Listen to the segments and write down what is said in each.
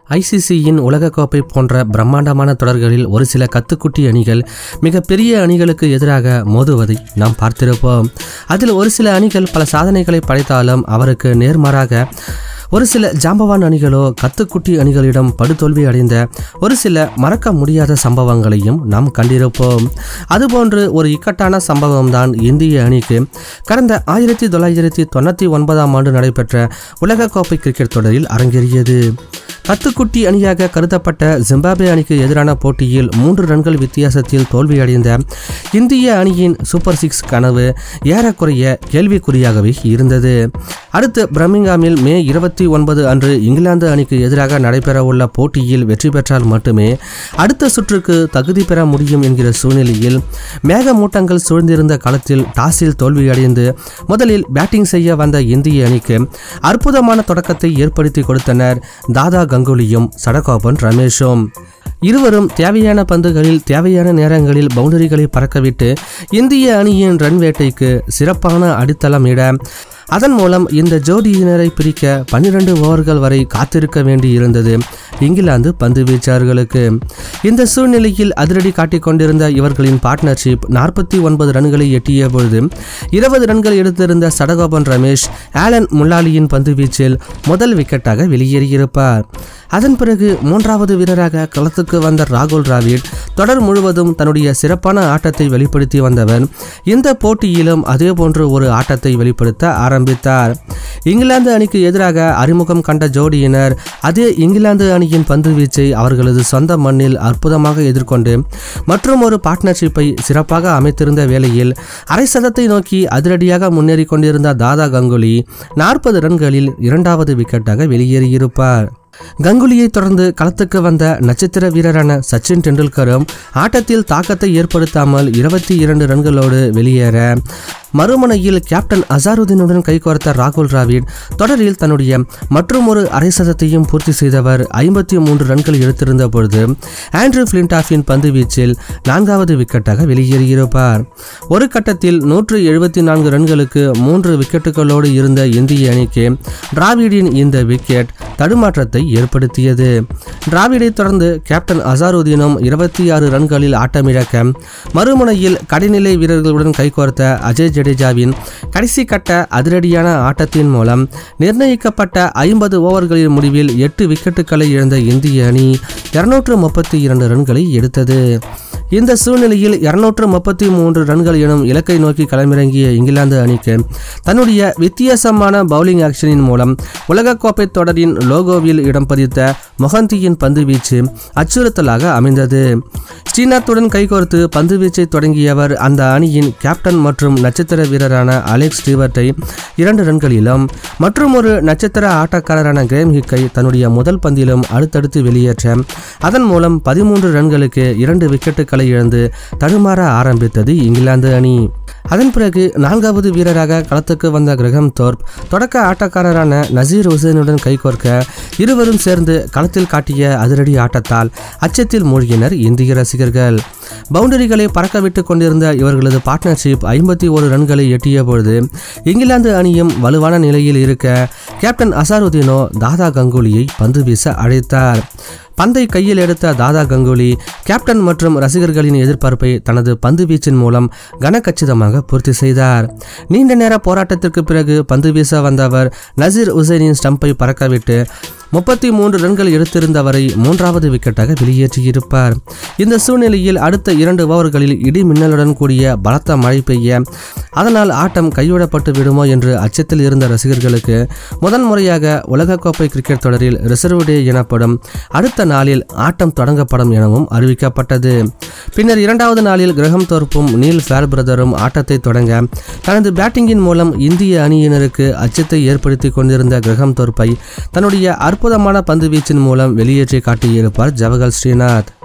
ஐசிசியின் உலகக்கோப்பை போன்ற பிரம்மாண்டமான தொடர்களில் ஒரு சில கத்துக்குட்டி அணிகள் மிகப்பெரிய அணிகளுக்கு எதிராக மோதுவதை நாம் பார்த்திருப்போம் அதில் ஒரு சில அணிகள் பல சாதனைகளை படைத்தாலும் அவருக்கு நேர்மாறாக ஒரு சில ஜாம்பவான் அணிகளோ கத்துக்குட்டி அணிகளிடம் படுதோல்வி அடைந்த ஒரு சில மறக்க முடியாத சம்பவங்களையும் நாம் கண்டிருப்போம் அதுபோன்று ஒரு இக்கட்டான சம்பவம்தான் இந்திய அணிக்கு கடந்த ஆயிரத்தி தொள்ளாயிரத்தி தொண்ணூற்றி ஒன்பதாம் ஆண்டு நடைபெற்ற உலகக்கோப்பை கிரிக்கெட் தொடரில் அரங்கேறியது கத்துக்குட்டி அணியாக கருதப்பட்ட ஜிம்பாப்வே அணிக்கு எதிரான போட்டியில் மூன்று ரன்கள் வித்தியாசத்தில் தோல்வியடைந்த இந்திய அணியின் சூப்பர் சிக்ஸ் கனவு ஏறக்குறைய கேள்விக்குறியாகவே இருந்தது அடுத்து பிரமிங்காமில் மே இருபத்தி ஒன்பது அன்று இங்கிலாந்து அணிக்கு எதிராக நடைபெறவுள்ள போட்டியில் வெற்றி பெற்றால் மட்டுமே அடுத்த சுற்றுக்கு தகுதி பெற முடியும் என்கிற சூழ்நிலையில் மேகமூட்டங்கள் சூழ்ந்திருந்த களத்தில் டாஸில் தோல்வியடைந்து முதலில் பேட்டிங் செய்ய வந்த இந்திய அணிக்கு அற்புதமான தொடக்கத்தை ஏற்படுத்தி கொடுத்தனர் தாதா கங்குலியும் சடகோபன் ரமேஷும் இருவரும் தேவையான பந்துகளில் தேவையான நேரங்களில் பவுண்டரிகளை பறக்கவிட்டு இந்திய அணியின் ரன் வேட்டைக்கு சிறப்பான அடித்தளம் இட அதன் மூலம் இந்த ஜோடியினரை பிரிக்க பன்னிரண்டு ஓவர்கள் வரை காத்திருக்க வேண்டி இருந்தது இங்கிலாந்து பந்து வீச்சாளர்களுக்கு இந்த சூழ்நிலையில் அதிரடி காட்டிக் கொண்டிருந்த இவர்களின் பார்ட்னர்ஷிப் நாற்பத்தி ஒன்பது ரன்களை எட்டிய பொழுது இருபது ரன்கள் எடுத்திருந்த சடகோபன் ரமேஷ் ஆலன் முல்லாலியின் பந்து வீச்சில் முதல் விக்கெட்டாக வெளியேறியிருப்பார் அதன் பிறகு மூன்றாவது வீரராக களத்துக்கு வந்த ராகுல் டிராவிட் தொடர் முழுவதும் தன்னுடைய சிறப்பான ஆட்டத்தை வெளிப்படுத்தி வந்தவர் இந்த போட்டியிலும் அதேபோன்று ஒரு ஆட்டத்தை வெளிப்படுத்த ஆரம்பித்தார் இங்கிலாந்து அணிக்கு எதிராக அறிமுகம் கண்ட ஜோடியினர் அதே இங்கிலாந்து அணியின் பந்து வீச்சை அவர்களது சொந்த மண்ணில் அற்புதமாக எதிர்கொண்டு மற்றும் ஒரு பார்ட்னர்ஷிப்பை சிறப்பாக அமைத்திருந்த வேளையில் அரை சதத்தை நோக்கி அதிரடியாக முன்னேறி கொண்டிருந்த தாதா கங்குலி நாற்பது ரன்களில் இரண்டாவது விக்கெட்டாக வெளியேறியிருப்பார் கங்குலியை தொடர்ந்து களத்துக்கு வந்த நட்சத்திர வீரரான சச்சின் டெண்டுல்கரும் ஆட்டத்தில் தாக்கத்தை ஏற்படுத்தாமல் இருபத்தி இரண்டு ரன்களோடு வெளியேற மறுமுனையில் கேப்டன் அசாருதீனுடன் கைகோர்த்த ராகுல் டிராவிட் தொடரில் தன்னுடைய மற்றும் ஒரு அரை சதத்தையும் பூர்த்தி செய்தவர் ஐம்பத்தி மூன்று ரன்கள் எடுத்திருந்த பொழுது ஆண்ட்ரூ பிளின்டாஃபின் பந்து வீச்சில் நான்காவது விக்கெட்டாக வெளியேறியிருப்பார் ஒரு கட்டத்தில் நூற்று எழுபத்தி நான்கு ரன்களுக்கு மூன்று விக்கெட்டுகளோடு இருந்த இந்திய அணிக்கு டிராவிடின் இந்த விக்கெட் தடுமாற்றத்தை ஏற்படுத்தியது டிராவிடை தொடர்ந்து கேப்டன் அசாருதீனும் இருபத்தி ஆறு ரன்களில் ஆட்டமிழக்க மறுமுனையில் கடைநிலை வீரர்களுடன் கைகோர்த்த அஜய் ஜடேஜாவின் கடைசி கட்ட அதிரடியான ஆட்டத்தின் மூலம் நிர்ணயிக்கப்பட்ட ஐம்பது ஓவர்களின் முடிவில் எட்டு விக்கெட்டுகளை இழந்த இந்திய அணி இருநூற்று முப்பத்தி இரண்டு ரன்களை எடுத்தது இந்த சூழ்நிலையில் இருநூற்று முப்பத்தி மூன்று ரன்கள் எனும் இலக்கை நோக்கி களமிறங்கிய இங்கிலாந்து அணிக்கு தன்னுடைய வித்தியாசமான பவுலிங் ஆக்ஷனின் மூலம் உலகக்கோப்பை தொடரின் லோகோவில் இடம் பதித்த மொஹந்தியின் பந்து வீச்சு அச்சுறுத்தலாக அமைந்தது ஸ்ரீநாத்துடன் கைகோர்த்து பந்து வீச்சை தொடங்கியவர் அந்த அணியின் கேப்டன் மற்றும் நட்சத்திர வீரரான அலெக்ஸ் ஸ்டீவர்ட்டை இரண்டு ரன்களிலும் மற்றும் ஒரு நட்சத்திர ஆட்டக்காரரான கிரேம் ஹிக்கை தன்னுடைய முதல் பந்திலும் அடுத்தடுத்து வெளியேற்ற அதன் மூலம் பதிமூன்று ரன்களுக்கு இரண்டு விக்கெட்டுகளை இழந்து தடுமாற ஆரம்பித்தது இங்கிலாந்து அணி அதன் பிறகு நான்காவது வீரராக களத்துக்கு வந்த கிரகம் தோர்ப் தொடக்க ஆட்டக்காரரான நசீர் ஹுசேனுடன் கைகோர்க்க இருவரும் சேர்ந்து களத்தில் காட்டிய அதிரடி ஆட்டத்தால் அச்சத்தில் மூழ்கினர் இந்திய ரசிகர்கள் பவுண்டரிகளை பறக்கவிட்டு கொண்டிருந்த இவர்களது பார்ட்னர்ஷிப் ஐம்பத்தி ஒரு ரன்களை எட்டிய பொழுது இங்கிலாந்து அணியும் வலுவான நிலையில் இருக்க கேப்டன் அசாருதீனோ தாதா கங்குலியை பந்து வீச அழைத்தார் பந்தை கையில் எடுத்த தாதா கங்குலி கேப்டன் மற்றும் ரசிகர்களின் எதிர்பார்ப்பை தனது பந்து வீச்சின் மூலம் கனக்கச்சிதமாக பூர்த்தி செய்தார் நீண்ட நேர போராட்டத்திற்கு பிறகு பந்து வீச வந்தவர் நசீர் உசைனின் ஸ்டம்பை பறக்கவிட்டு முப்பத்தி மூன்று ரன்கள் எடுத்திருந்தவரை மூன்றாவது விக்கெட்டாக வெளியேற்றியிருப்பார் இந்த சூழ்நிலையில் அடுத்த இரண்டு ஓவர்களில் இடி மின்னலுடன் கூடிய பலத்த மழை பெய்ய அதனால் ஆட்டம் கைவிடப்பட்டு விடுமோ என்று அச்சத்தில் இருந்த ரசிகர்களுக்கு முதன்முறையாக உலகக்கோப்பை கிரிக்கெட் தொடரில் ரிசர்வ் டே எனப்படும் அடுத்த நாளில் ஆட்டம் தொடங்கப்படும் எனவும் அறிவிக்கப்பட்டது பின்னர் இரண்டாவது நாளில் கிரகம் தோற்பும் நீல் ஃபேர் பிரதரும் ஆட்டத்தை தொடங்க தனது பேட்டிங்கின் மூலம் இந்திய அணியினருக்கு அச்சத்தை ஏற்படுத்தி கொண்டிருந்த கிரகம் தோற்பை தன்னுடைய அற்புதமான பந்து வீச்சின் மூலம் வெளியேற்றி காட்டியிருப்பார் ஜவஹர் ஸ்ரீநாத்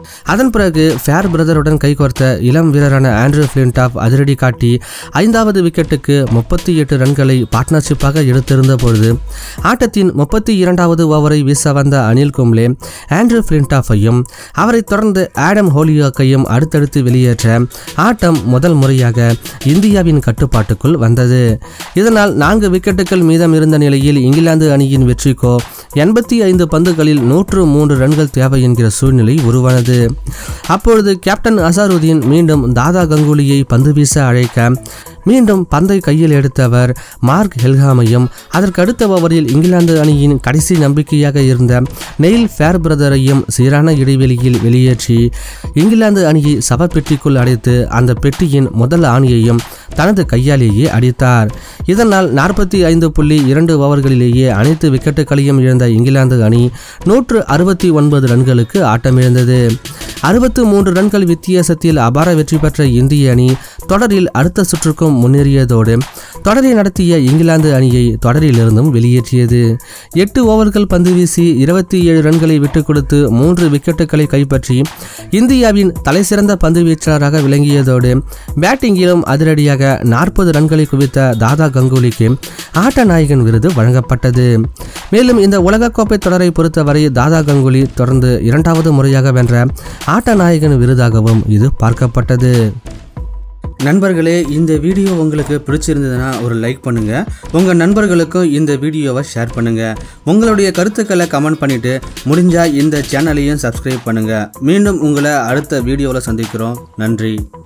அதன் பிறகு ஃபேர் பிரதருடன் கைகோர்த்த இளம் வீரரான ஆண்ட்ரூ ஃபிளின்டாப் அதிரடி காட்டி ஐந்தாவது விக்கெட்டுக்கு முப்பத்தி எட்டு ரன்களை பார்ட்னர்ஷிப்பாக எடுத்திருந்த பொழுது ஆட்டத்தின் முப்பத்தி இரண்டாவது ஓவரை வீச வந்த அனில் கும்ளே ஆண்ட்ரூ ஃபிளின்டாஃபையும் அவரைத் தொடர்ந்து ஆடம் ஹோலியோக்கையும் அடுத்தடுத்து வெளியேற்ற ஆட்டம் முதல் முறையாக இந்தியாவின் கட்டுப்பாட்டுக்குள் வந்தது இதனால் நான்கு விக்கெட்டுகள் மீதம் இருந்த நிலையில் இங்கிலாந்து அணியின் வெற்றிக்கோ எண்பத்தி ஐந்து பந்துகளில் நூற்று மூன்று ரன்கள் தேவை என்கிற சூழ்நிலை உருவானது அப்பொழுது கேப்டன் அசாருதீன் மீண்டும் தாதா கங்குலியை பந்து வீச அழைக்க மீண்டும் பந்தை கையில் எடுத்தவர் மார்க் ஹெல்ஹாமையும் அதற்கு அடுத்த ஓவரில் இங்கிலாந்து அணியின் கடைசி நம்பிக்கையாக இருந்த நெயில் ஃபேர் பிரதரையும் சீரான இடைவெளியில் வெளியேற்றி இங்கிலாந்து அணியை சவப்பெட்டிக்குள் அடைத்து அந்த பெட்டியின் முதல் ஆணியையும் தனது கையாலேயே அடித்தார் இதனால் நாற்பத்தி ஐந்து புள்ளி இரண்டு ஓவர்களிலேயே அனைத்து விக்கெட்டுகளையும் இழந்த இங்கிலாந்து அணி நூற்று அறுபத்தி ஒன்பது ரன்களுக்கு ஆட்டமிழந்தது அறுபத்து மூன்று ரன்கள் வித்தியாசத்தில் அபார வெற்றி பெற்ற இந்திய அணி தொடரில் அடுத்த சுற்றுக்கும் முன்னேறியதோடு தொடரை நடத்திய இங்கிலாந்து அணியை தொடரிலிருந்தும் வெளியேற்றியது எட்டு ஓவர்கள் பந்து வீசி இருபத்தி ஏழு ரன்களை விட்டுக் கொடுத்து மூன்று விக்கெட்டுகளை கைப்பற்றி இந்தியாவின் தலைசிறந்த பந்து வீச்சாளராக விளங்கியதோடு பேட்டிங்கிலும் அதிரடியாக நாற்பது ரன்களை குவித்த தாதா கங்குலிக்கு ஆட்ட நாயகன் விருது வழங்கப்பட்டது மேலும் இந்த உலகக்கோப்பை தொடரை பொறுத்தவரை தாதா கங்குலி தொடர்ந்து இரண்டாவது முறையாக வென்ற ஆட்ட நாயகன் விருதாகவும் இது பார்க்கப்பட்டது நண்பர்களே இந்த வீடியோ உங்களுக்கு பிடிச்சிருந்ததுன்னா ஒரு லைக் பண்ணுங்கள் உங்கள் நண்பர்களுக்கும் இந்த வீடியோவை ஷேர் பண்ணுங்கள் உங்களுடைய கருத்துக்களை கமெண்ட் பண்ணிவிட்டு முடிஞ்சால் இந்த சேனலையும் சப்ஸ்கிரைப் பண்ணுங்கள் மீண்டும் உங்களை அடுத்த வீடியோவில் சந்திக்கிறோம் நன்றி